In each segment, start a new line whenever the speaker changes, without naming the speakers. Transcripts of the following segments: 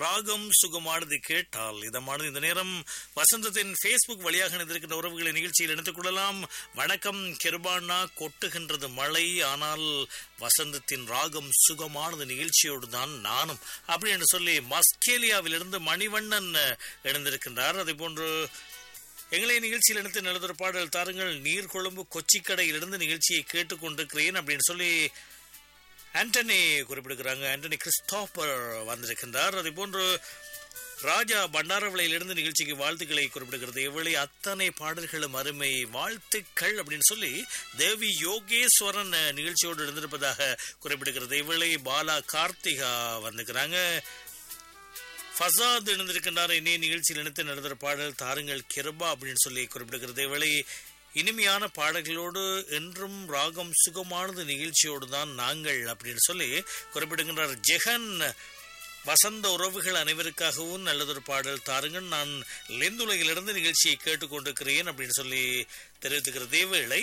ராகம் சுகமானது கேட்டால் இதமானது இந்த நேரம் வசந்தத்தின் ஃபேஸ்புக் வழியாக இணைந்திருக்கின்ற உறவுகளை நிகழ்ச்சியில் இணைத்துக் கொள்ளலாம் வணக்கம் கிருபானா கொட்டுகின்றது மழை ஆனால் வசந்தத்தின் ராகம் சுகமானது நிகழ்ச்சியோடு தான் நானும் அப்படி என்று சொல்லி மஸ்கேலியாவிலிருந்து மணிவண்ணன் இணைந்திருக்கின்றார் அதே போன்று எங்களை நிகழ்ச்சியில் எடுத்து நல்லதொரு பாடல் தாருங்கள் நீர்கொழும்பு கொச்சிக்கடையிலிருந்து நிகழ்ச்சியை கேட்டுக்கொண்டிருக்கிறேன் அப்படின்னு சொல்லி ஆண்டனி குறிப்பிடுகிறாங்க ஆண்டனி கிறிஸ்டாபர் வந்திருக்கின்றார் அதே போன்று ராஜா பண்டாரவளையிலிருந்து நிகழ்ச்சிக்கு வாழ்த்துக்களை குறிப்பிடுகிறது இவளை அத்தனை பாடல்களும் அருமை வாழ்த்துக்கள் அப்படின்னு சொல்லி தேவி யோகேஸ்வரன் நிகழ்ச்சியோடு இருந்திருப்பதாக குறிப்பிடுகிறது இவளை பாலா கார்த்திகா வந்துக்கிறாங்க ஃபசாத் இணைந்திருக்கின்றார் இணைய நிகழ்ச்சியில் இணைத்து நடந்த பாடல் தாருங்கள் கிருபா அப்படின்னு சொல்லி குறிப்பிடுகிறது இவளை இனிமையான பாடல்களோடு என்றும் ராகம் சுகமானது நிகழ்ச்சியோடு தான் நாங்கள் அப்படின்னு சொல்லி குறிப்பிடுகின்றார் ஜெகன் வசந்த உறவுகள் அனைவருக்காகவும் நல்லதொரு பாடல் தாருங்கள் நான் லெந்துலகிலிருந்து நிகழ்ச்சியை கேட்டுக்கொண்டிருக்கிறேன் அப்படின்னு சொல்லி தெரிவித்துக்கிற தேவேளை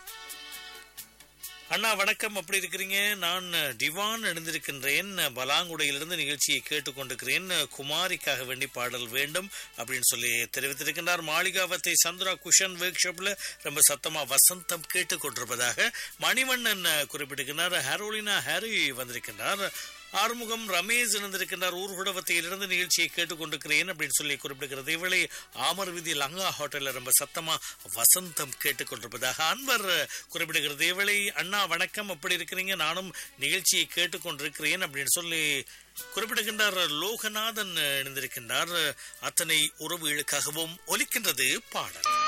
அண்ணா வணக்கம் அப்படி இருக்கிறீங்க நான் டிவான் எழுந்திருக்கின்றேன் பலாங்குடையிலிருந்து நிகழ்ச்சியை கேட்டுக்கொண்டிருக்கிறேன் குமாரிக்காக வேண்டி பாடல் வேண்டும் அப்படின்னு சொல்லி தெரிவித்திருக்கின்றார் மாளிகாவத்தை சந்திரா குஷன் ஒர்க் ஷாப்ல ரொம்ப சத்தமா வசந்தம் கேட்டுக்கொண்டிருப்பதாக மணிவண்ணன் குறிப்பிட்டிருக்கிறார் ஹரோலினா ஹாரி வந்திருக்கின்றார் ஆறுமுகம் ரமேஷ் இணைந்திருக்கின்றார் ஊர்குடவத்தையிலிருந்து நிகழ்ச்சியை கேட்டுக்கொண்டிருக்கிறேன் அப்படின்னு சொல்லி குறிப்பிடுகிறது இவளை ஆமர் விதி லங்கா ஹோட்டல்ல ரொம்ப சத்தமா வசந்தம் கேட்டுக்கொண்டிருப்பதாக அன்பர் குறிப்பிடுகிறது இவளை அண்ணா வணக்கம் அப்படி இருக்கிறீங்க நானும் நிகழ்ச்சியை கேட்டுக்கொண்டிருக்கிறேன் அப்படின்னு சொல்லி குறிப்பிடுகின்றார் லோகநாதன் இணைந்திருக்கின்றார் அத்தனை உறவுகளுக்காகவும் ஒலிக்கின்றது பாடல்